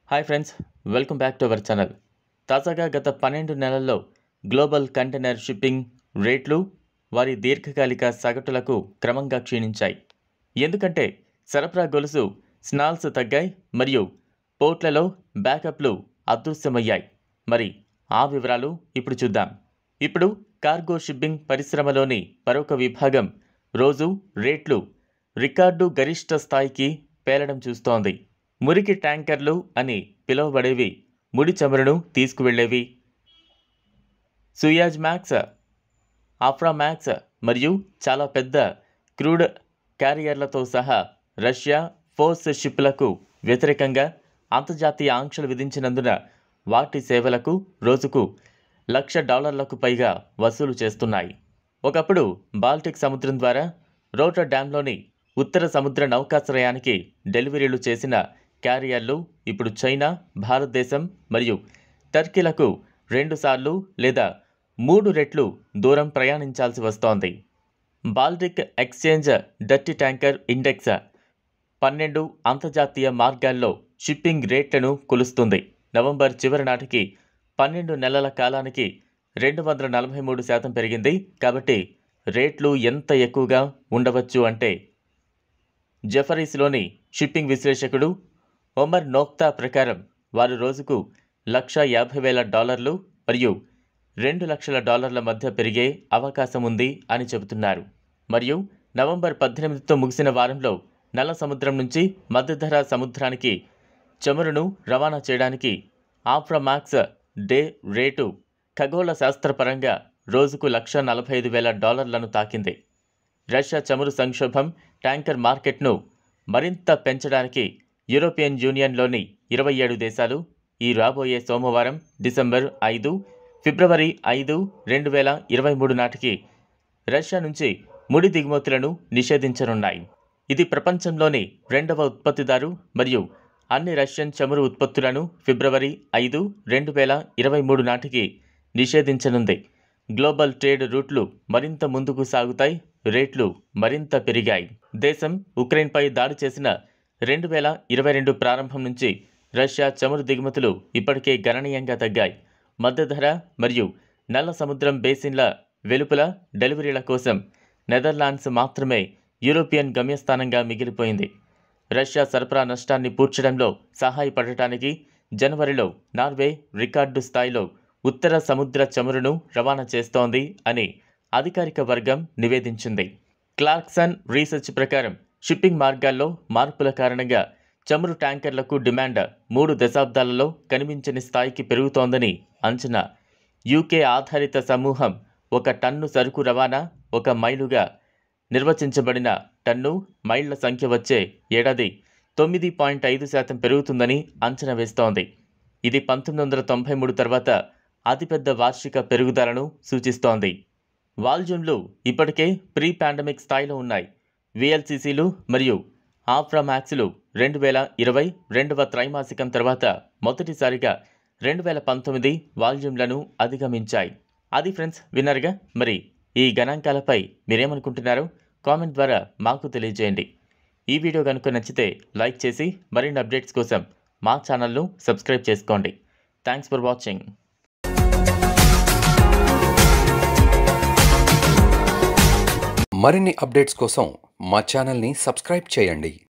hi friends welcome back to our channel తాజాగా గత పన్నెండు నెలల్లో గ్లోబల్ కంటైనర్ షిప్పింగ్ రేట్లు వారి దీర్ఘకాలిక సగటులకు క్రమంగా క్షీణించాయి ఎందుకంటే సరఫరా గొలుసు స్నాల్స్ తగ్గాయి మరియు పోర్ట్లలో బ్యాకప్లు అదృశ్యమయ్యాయి మరి ఆ వివరాలు ఇప్పుడు చూద్దాం ఇప్పుడు కార్గో షిప్పింగ్ పరిశ్రమలోని మరొక విభాగం రోజు రేట్లు రికార్డు గరిష్ట స్థాయికి పేలడం చూస్తోంది మురికి ట్యాంకర్లు అని పిలువబడేవి ముడి చమురును తీసుకువెళ్ళేవి సుయాజ్ మ్యాక్స్ ఆఫ్రా మ్యాక్స్ మరియు చాలా పెద్ద క్రూడ్ క్యారియర్లతో సహా రష్యా ఫోర్స్ షిప్లకు వ్యతిరేకంగా అంతర్జాతీయ ఆంక్షలు విధించినందున వాటి సేవలకు రోజుకు లక్ష డాలర్లకు పైగా వసూలు చేస్తున్నాయి ఒకప్పుడు బాల్టిక్ సముద్రం ద్వారా రోటర్ డ్యాంలోని ఉత్తర సముద్ర నౌకాశ్రయానికి డెలివరీలు చేసిన క్యారియర్లు ఇప్పుడు చైనా భారతదేశం మరియు టర్కీలకు రెండుసార్లు లేదా మూడు రెట్లు దూరం ప్రయాణించాల్సి వస్తోంది Baltic exchange dirty tanker index పన్నెండు అంతర్జాతీయ మార్గాల్లో షిప్పింగ్ రేట్లను కొలుస్తుంది నవంబర్ చివరి నాటికి పన్నెండు నెలల కాలానికి రెండు వందల నలభై మూడు శాతం పెరిగింది కాబట్టి రేట్లు ఎంత ఎక్కువగా ఉండవచ్చు అంటే జెఫరీస్లోని షిప్పింగ్ విశ్లేషకుడు ఒమర్ నోక్తా ప్రకారం వారు రోజుకు లక్ష యాభై వేల డాలర్లు మరియు రెండు లక్షల డాలర్ల మధ్య పెరిగే అవకాశం ఉంది అని చెబుతున్నారు మరియు నవంబర్ పద్దెనిమిదితో ముగిసిన వారంలో నల్ల సముద్రం నుంచి మధ్యధర సముద్రానికి చమురును రవాణా చేయడానికి ఆఫ్రమాక్స్ డే రేటు ఖగోళ శాస్త్రపరంగా రోజుకు లక్ష నలభై ఐదు వేల డాలర్లను తాకింది రష్యా చమురు సంక్షోభం ట్యాంకర్ మార్కెట్ను మరింత పెంచడానికి యూరోపియన్ యూనియన్లోని ఇరవై ఏడు దేశాలు ఈ రాబోయే సోమవారం డిసెంబర్ ఐదు ఫిబ్రవరి ఐదు రెండు వేల ఇరవై మూడు నాటికి రష్యా నుంచి ముడి దిగుమతులను నిషేధించనున్నాయి ఇది ప్రపంచంలోని రెండవ ఉత్పత్తిదారు మరియు అన్ని రష్యన్ చమురు ఉత్పత్తులను ఫిబ్రవరి ఐదు రెండు వేల ఇరవై మూడు నాటికి నిషేధించనుంది గ్లోబల్ ట్రేడ్ రూట్లు మరింత ముందుకు సాగుతాయి రేట్లు మరింత పెరిగాయి దేశం ఉక్రెయిన్పై దాడి చేసిన రెండు వేల ఇరవై రెండు ప్రారంభం నుంచి రష్యా చమురు దిగుమతులు ఇప్పటికే గణనీయంగా తగ్గాయి మధ్యధర మరియు నల్ల సముద్రం బేసిన్ల వెలుపల డెలివరీల కోసం నెదర్లాండ్స్ మాత్రమే యూరోపియన్ గమ్యస్థానంగా మిగిలిపోయింది రష్యా సరఫరా నష్టాన్ని పూడ్చడంలో సహాయపడటానికి జనవరిలో నార్వే రికార్డు స్థాయిలో ఉత్తర సముద్ర చమురును రవాణా చేస్తోంది అని అధికారిక వర్గం నివేదించింది క్లార్క్సన్ రీసెర్చ్ ప్రకారం షిప్పింగ్ మార్గాల్లో మార్పుల కారణంగా చమురు ట్యాంకర్లకు డిమాండ్ మూడు దశాబ్దాలలో కనిపించని స్థాయికి పెరుగుతోందని అంచనా యూకే ఆధారిత సమూహం ఒక టన్ను సరుకు రవాణా ఒక మైలుగా నిర్వచించబడిన టన్ను మైళ్ల సంఖ్య వచ్చే ఏడాది తొమ్మిది పాయింట్ ఐదు శాతం పెరుగుతుందని అంచనా వేస్తోంది ఇది పంతొమ్మిది వందల తొంభై మూడు తర్వాత అతిపెద్ద వార్షిక పెరుగుదలను సూచిస్తోంది వాల్యూమ్లు ఇప్పటికే ప్రీ పాండమిక్ స్థాయిలో ఉన్నాయి విఎల్సిసిలు మరియు ఆఫ్రామాక్స్లు రెండు వేల ఇరవై రెండవ త్రైమాసికం తర్వాత మొదటిసారిగా రెండు వేల పంతొమ్మిది వాల్యూమ్లను అధిగమించాయి అది ఫ్రెండ్స్ విన్నారుగా మరి ఈ గణాంకాలపై మీరేమనుకుంటున్నారో కామెంట్ ద్వారా మాకు తెలియజేయండి ఈ వీడియో కనుక నచ్చితే లైక్ చేసి మరిన్ని అప్డేట్స్ కోసం మా ఛానల్ను సబ్స్క్రైబ్ చేసుకోండి థ్యాంక్స్ ఫర్ వాచింగ్ మరిన్ని అప్డేట్స్ కోసం మా ఛానల్ని సబ్స్క్రైబ్ చేయండి